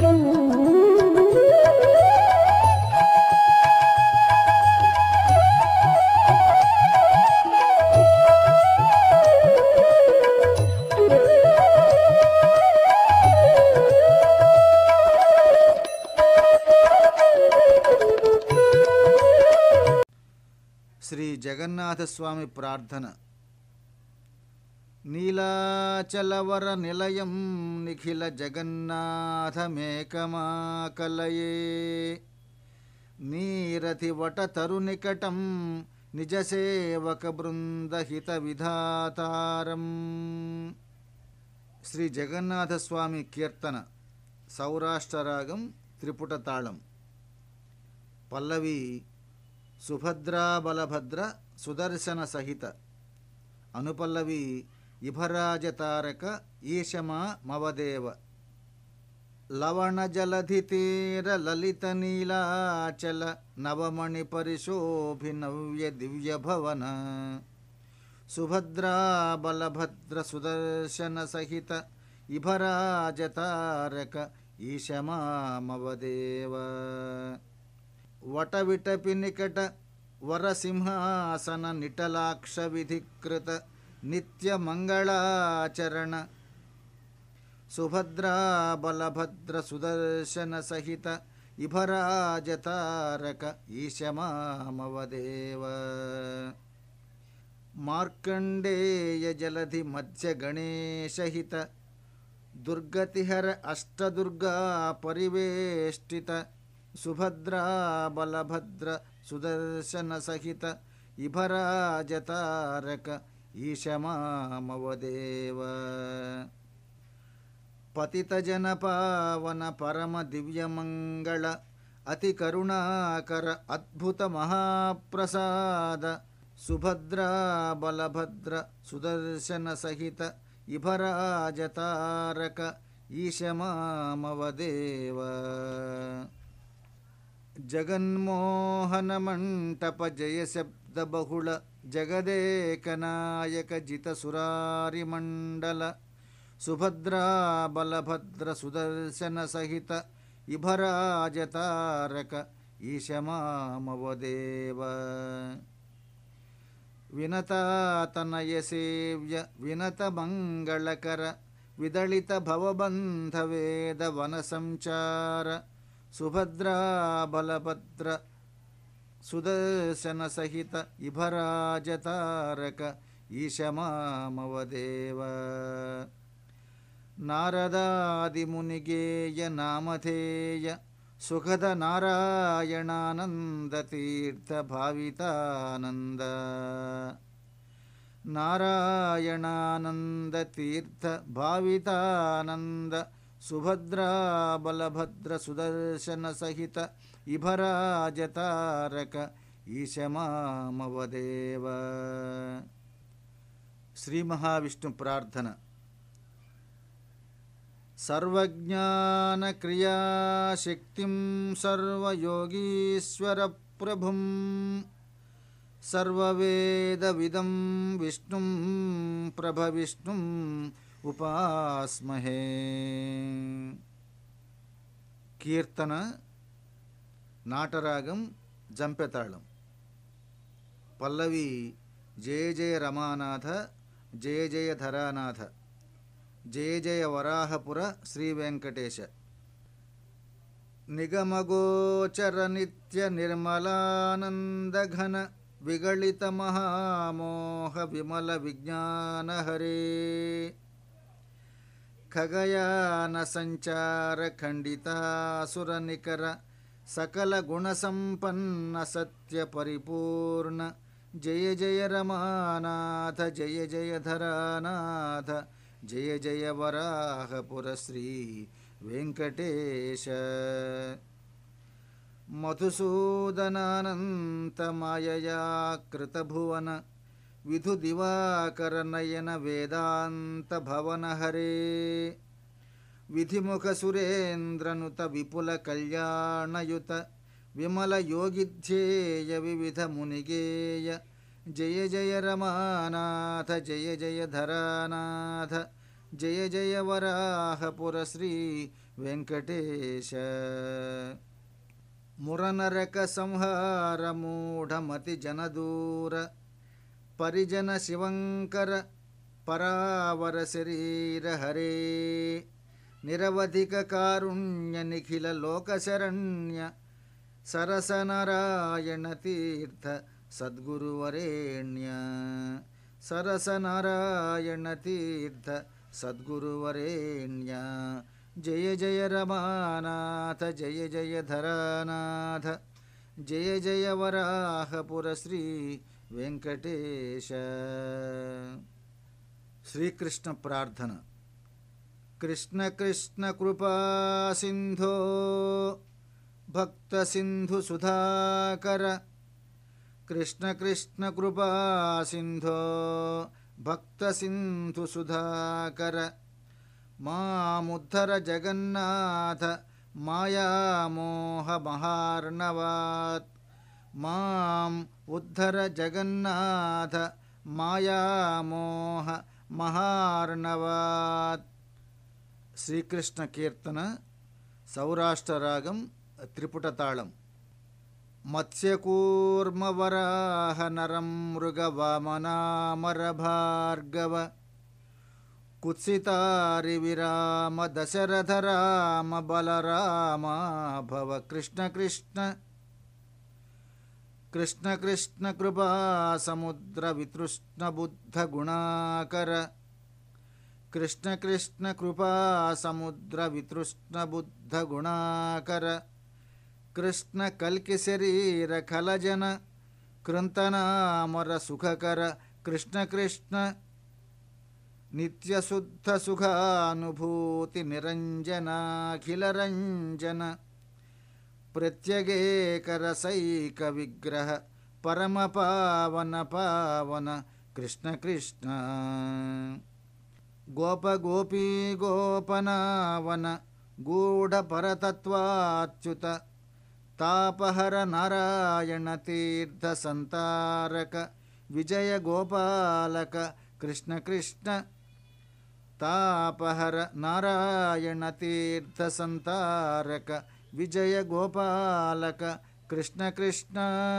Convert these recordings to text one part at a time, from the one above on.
శ్రీ జగన్నాథస్వామి ప్రార్థన నీలాచలవర నిలయం నిఖిల జగన్నాథమేకమాకలయే నీరతి వట తరునికటం నిజ సేవక బృందహిత విధాతారం శ్రీ జగన్నాథస్వామి కీర్తన సౌరాష్ట్ర రాగం త్రిపుట తాళం పల్లవి సుభద్రా బలభద్ర సుదర్శన సహిత అనుపల్లవి ఇభరాజతారక ఈశమా మవదేవ లవణ జలధి తీర లలిత నీలాచల నవమణి పరిశోభినవ్య దివ్య భవన సుభద్రా బలభద్ర సుదర్శన సహిత ఇభరాజతారక ఈశమా మవదేవ వటవిటపి నికట వరసింహాసన నిటలాక్ష విధికృత నిత్య మంగళాచరణ సుభద్రా బలభద్ర సుదర్శన సహిత ఇభరాజతారక ఈశమామవదేవ మార్కండేయ జలధి మధ్య గణేశహిత దుర్గతిహర అష్టదుర్గా పరివేష్టిత సుభద్రా బలభద్ర సుదర్శన సహిత ఇభరాజతారక ఈశమామవదేవ పతిత జన పావన పరమ దివ్యమంగళ అతి కరుణాకర అద్భుత మహాప్రసాద సుభద్రా బలభద్ర సుదర్శన సహిత ఇభరాజతారక ఈశమామవదేవ జగన్మోహన మంటప జయ శబ్ద బహుళ జగదేకనాయక జిత సురారి మండల సుభద్రా బలభద్ర సుదర్శన సహిత ఇభరాజతారక ఈశమామవదేవ వినతాతనయ సేవ్య వినత మంగళకర విదళిత భవబంధ వేద వన సంచార సుభద్రా బలభద్ర సుదర్శన సహిత ఇభరాజతారక ఈశమామవదేవ నారదాదిమునిగేయ నామధేయ సుఖద నారాయణానంద తీర్థ భావితానంద నారాయణానంద తీర్థ భావితానంద సుభద్రా బలభద్ర సుదర్శన సహిత ఇభరాజతారక ఈశమామవదేవ శ్రీ మహావిష్ణు ప్రార్థన సర్వజ్ఞానక్రియాశక్తిం సర్వయోగీశ్వరప్రభుం సర్వవేదవిదం విష్ణుం ప్రభవిష్ణుం ఉపాస్మహే కీర్తన నాటరాగం జంపెతాళం పల్లవి జయ జయ రమానాథ జయ జయ ధరానాథ జయ జయ వరాహపుర శ్రీ వెంకటేశ నిగమగోచర నిత్య నిర్మలానందఘన విగళిత మహామోహ విమల విజ్ఞాన హరే ఖగయాన సంచార ఖండితాసుర నికర సకల గుణ సంపన్న సత్య పరిపూర్ణ జయ జయ రమానాథ జయ జయ ధరానాథ జయ జయ వరాహపుర శ్రీ వెంకటేశ మధుసూదనానంతమాయయా కృతభువన విధు దివాకర నయన వేదాంత భవన హరే విధిముఖ సురేంద్రనుత విపుల కళ్యాణయుత విమల యోగిధ్యేయ వివిధ మునిగేయ జయ జయ రమానాథ జయ జయ ధరానాథ జయ జయ వరాహపుర శ్రీ వెంకటేశ మురనరక సంహార మూఢమతి జనదూర పరిజన శివంకర పరావర శరీర హరే నిరవధిక కారుణ్య నిఖిల లోకశరణ్య సరస నారాయణ తీర్థ సద్గురువరేణ్య సరస నారాయణ తీర్థ సద్గురువరేణ్య జయ జయ రమానాథ జయ జయ ధరానాథ జయ జయ వరాహపుర శ్రీ వెంకటేశ శ్రీకృష్ణ ప్రార్థన కృష్ణ కృష్ణ కృపా సింధో భక్త సింధు సుధాకర కృష్ణ కృష్ణ కృపా సింధో భక్త సింధు సుధాకర మాముద్ధర జగన్నాథ మాయామోహ మహార్ణవాత్ మాం ఉద్ధర జగన్నాథ మాయామోహ మహార్ణవాత్ శ్రీకృష్ణ కీర్తన సౌరాష్ట్ర రాగం త్రిపుట తాళం మత్స్యకూర్మవరాహ నరం మృగవామనామర భార్గవ కుత్సితారి విరామ దశరథ రామ బలరామ భవ కృష్ణ కృష్ణ కృష్ణ కృష్ణ కృపా సముద్ర వితృష్ణ బుద్ధ గుణాకర కృష్ణ కృష్ణ కృపా సముద్ర వితృష్ణ బుద్ధ గుణాకర కృష్ణ కల్కి శరీర ఖలజన కృంతనామర సుఖకర కృష్ణ కృష్ణ నిత్యశుద్ధ సుఖానుభూతి నిరంజనాఖిల రంజన ప్రత్యగేకర సైక విగ్రహ పరమ పావన పావన కృష్ణ కృష్ణ గోప గోపీ గోపనావన గూఢ పరతత్వాచ్యుత తాపహర నారాయణ తీర్థ సంతారక విజయ గోపాలక కృష్ణ కృష్ణ తాపహర నారాయణ తీర్థ సంతారక విజయ గోపాలక కృష్ణ కృష్ణ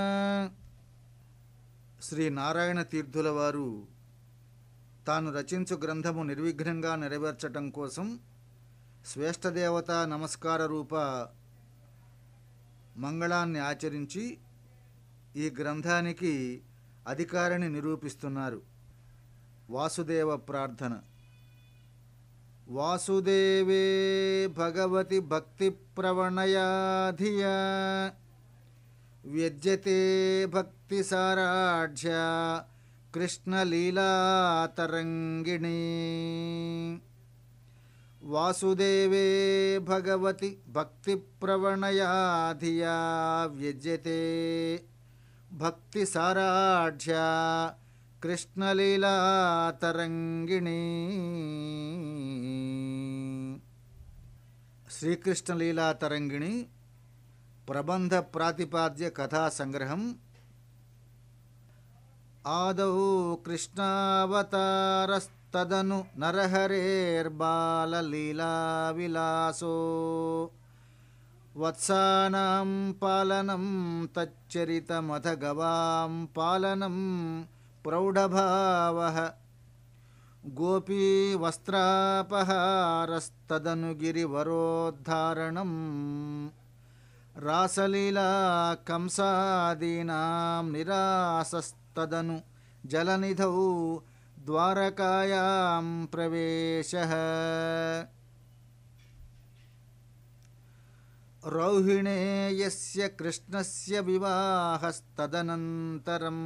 శ్రీ నారాయణ తీర్థుల వారు తాను రచించు గ్రంథము నిర్విఘ్నంగా నెరవేర్చటం కోసం శ్రేష్టదేవత నమస్కార రూప మంగళాన్ని ఆచరించి ఈ గ్రంథానికి అధికారిని నిరూపిస్తున్నారు వాసుదేవ ప్రార్థన వాసుదేవే భగవతి భక్తి ప్రవణయాధియా వ్యజ్యతే భక్తి సారాఢ్య కృష్ణలీలాతరంగిణీ వాసుదేవే భగవతి భక్తి ప్రవణయాధియా వ్యజ్యతే భక్తి సారాఢ్య కృష్ణలీలాతరంగిణీ శ్రీకృష్ణలీలాతరంగిణి ప్రబంధ ప్రాతిపాద్య కథా సంగ్రహం ఆదౌ కృష్ణావతారస్తదను నరహరేర్బాలలీలావిలాసో వత్సానాం పాలనం తచ్చరితమథ గవాం పాలనం ప్రౌఢభావ గోపీవస్త్రాపహారస్తదను గిరివరోద్ధారణం రాసలీలా కంసాదీనాం నిరాసస్తదను జలనిధౌ ద్వారకాయాం ప్రవేశ రౌహిణేయస్య కృష్ణస్య వివాహస్తదనంతరం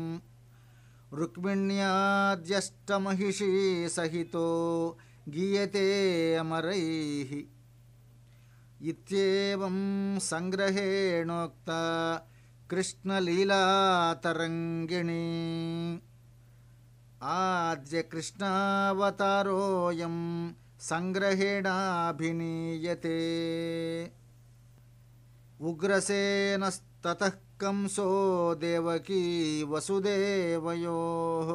రుక్మిణ్యాద్యష్టమహిషీ సహితో గీయతే అమరైः ఇత్యేవం సంగ్రహేణోక్త కృష్ణలీలాతరంగిణీ ఆద్య కృష్ణావతారోయం సంగ్రహేణాభినీయతే ఉగ్రసేనస్తతః కంసో దేవకీ వసుదేవయోः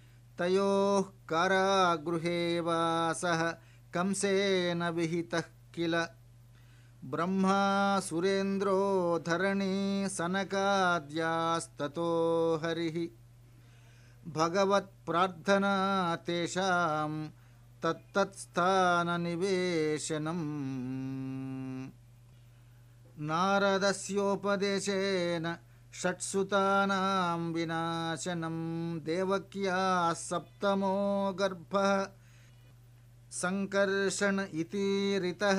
తయోः కారాగృహే వాసः కంసేన విహితः किल ब्रह्मा सुरेन्द्रो धरणी सनकाद्यास्ततो हरिः भगवत्प्रार्थना तेषां तत्तत्स्थाननिवेशनम् नारदस्योपदेशेन षट्सुतानां विनाशनं देवक्याः सप्तमो गर्भः सङ्कर्षण इति ऋतः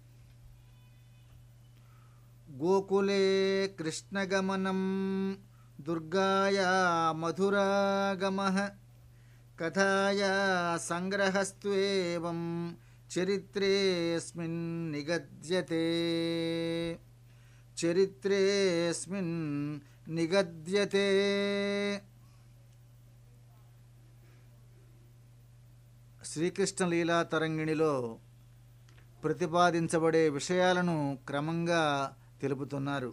गोकुले कृष्णगमनं दुर्गाया मधुरागमः कथाया सङ्ग्रहस्त्वेवं चरित्रेऽस्मिन् निगद्यते చరిత్రేస్మిన్ నిగద్యతే శ్రీకృష్ణ లీలా తరంగిణిలో ప్రతిపాదించబడే విషయాలను క్రమంగా తెలుపుతున్నారు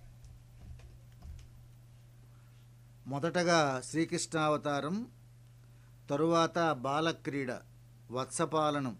మొదటగా శ్రీకృష్ణావతారం తరువాత బాలక్రీడ వత్సపాలనం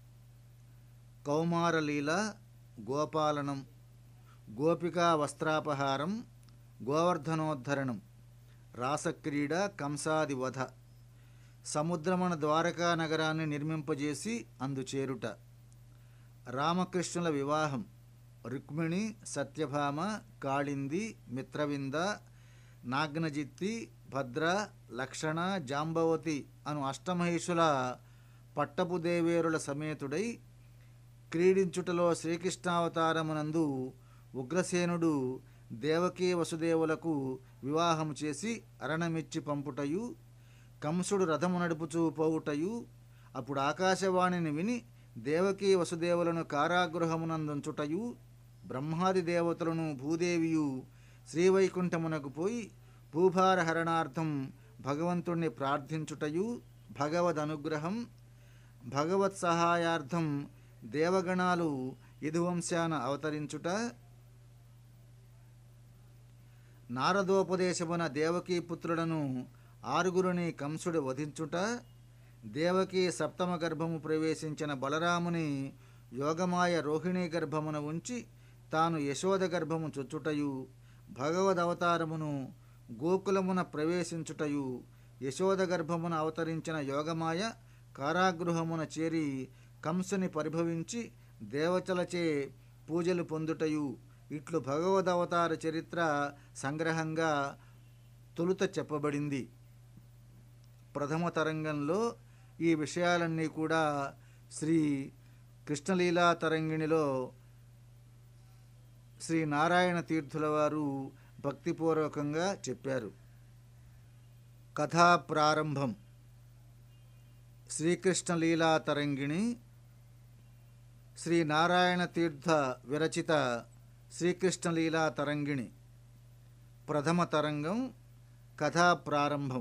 కౌమారలీల గోపాలనం గోపికా వస్త్రాపహారం గోవర్ధనోద్ధరణం రాసక్రీడ కంసాది వధ సముద్రమణ ద్వారకా నగరాన్ని నిర్మింపజేసి అందుచేరుట రామకృష్ణుల వివాహం రుక్మిణి సత్యభామ కాళింది మిత్రవింద నాగ్నజిత్తి భద్ర లక్షణ జాంబవతి అను అష్టమహిషుల పట్టపు దేవేరుల సమేతుడై క్రీడించుటలో శ్రీకృష్ణావతారమునందు ఉగ్రసేనుడు దేవకీ వసుదేవులకు వివాహము చేసి అరణమిచ్చి పంపుటయు కంసుడు రథము నడుపుచూ పోవుటయు అప్పుడు ఆకాశవాణిని విని దేవకీ వసుదేవులను కారాగృహమునందుంచుటయు బ్రహ్మాది దేవతలను భూదేవియు శ్రీవైకుంఠమునకు పోయి భూభారహరణార్థం భగవంతుణ్ణి ప్రార్థించుటయు భగవద్ అనుగ్రహం భగవత్ సహాయార్థం దేవగణాలు యదువంశాన అవతరించుట నారదోపదేశమున దేవకీ పుత్రులను ఆరుగురిని కంసుడు వధించుట దేవకీ సప్తమ గర్భము ప్రవేశించిన బలరాముని యోగమాయ రోహిణీ గర్భమున ఉంచి తాను యశోద గర్భము చొచ్చుటయు భగవద్ అవతారమును గోకులమున ప్రవేశించుటయు యశోద గర్భమున అవతరించిన యోగమాయ కారాగృహమున చేరి కంసుని పరిభవించి దేవతలచే పూజలు పొందుటయు ఇట్లు భగవదవతార చరిత్ర సంగ్రహంగా తొలుత చెప్పబడింది ప్రథమ తరంగంలో ఈ విషయాలన్నీ కూడా శ్రీ కృష్ణలీలా తరంగిణిలో శ్రీ నారాయణ తీర్థుల వారు భక్తిపూర్వకంగా చెప్పారు కథా ప్రారంభం శ్రీకృష్ణ లీలా తరంగిణి శ్రీ నారాయణ తీర్థ విరచిత శ్రీకృష్ణ లీలా తరంగిణి ప్రథమ తరంగం కథా ప్రారంభం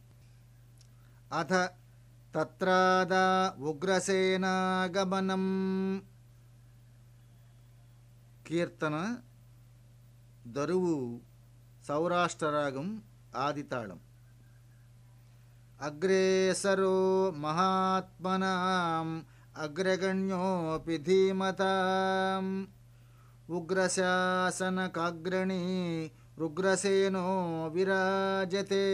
అథ తత్రాదా ఉగ్రసేనాగమనం కీర్తన దరువు సౌరాష్ట్రరాగం ఆదితాళం అగ్రేసరో మహాత్మనాం అగ్రగణ్యోపి ధీమతాం ఉగ్రశాసనకాగ్రణీ రుగ్రసేనో విరాజతే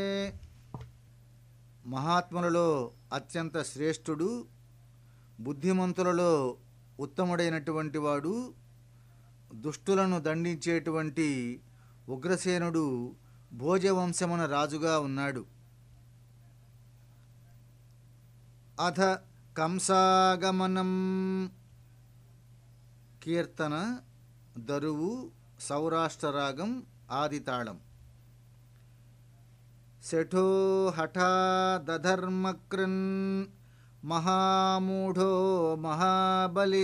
మహాత్ములలో అత్యంత శ్రేష్ఠుడు బుద్ధిమంతులలో ఉత్తముడైనటువంటి వాడు దుష్టులను దండించేటువంటి ఉగ్రసేనుడు భోజవంశమున రాజుగా ఉన్నాడు అథ కంసాగమనం కీర్తన దరువు సౌరాష్ట్రరాగం ఆదితాళం శఠో హఠాదధర్మకృన్ మహామూఢో మహాబలి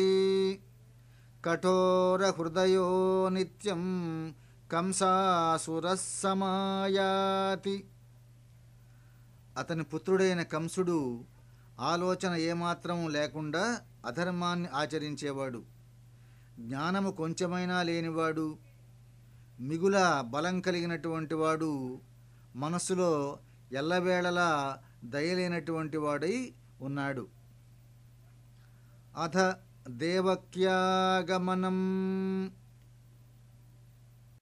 కఠోరహృదయో నిత్యం కంసాసుర సమాయాతి అతని పుత్రుడైన కంసుడు ఆలోచన ఏమాత్రం లేకుండా అధర్మాన్ని ఆచరించేవాడు జ్ఞానము కొంచెమైనా లేనివాడు మిగుల బలం కలిగినటువంటి వాడు మనస్సులో ఎల్లవేళలా దయలేనటువంటి వాడై ఉన్నాడు అథ దేవక్యాగమనం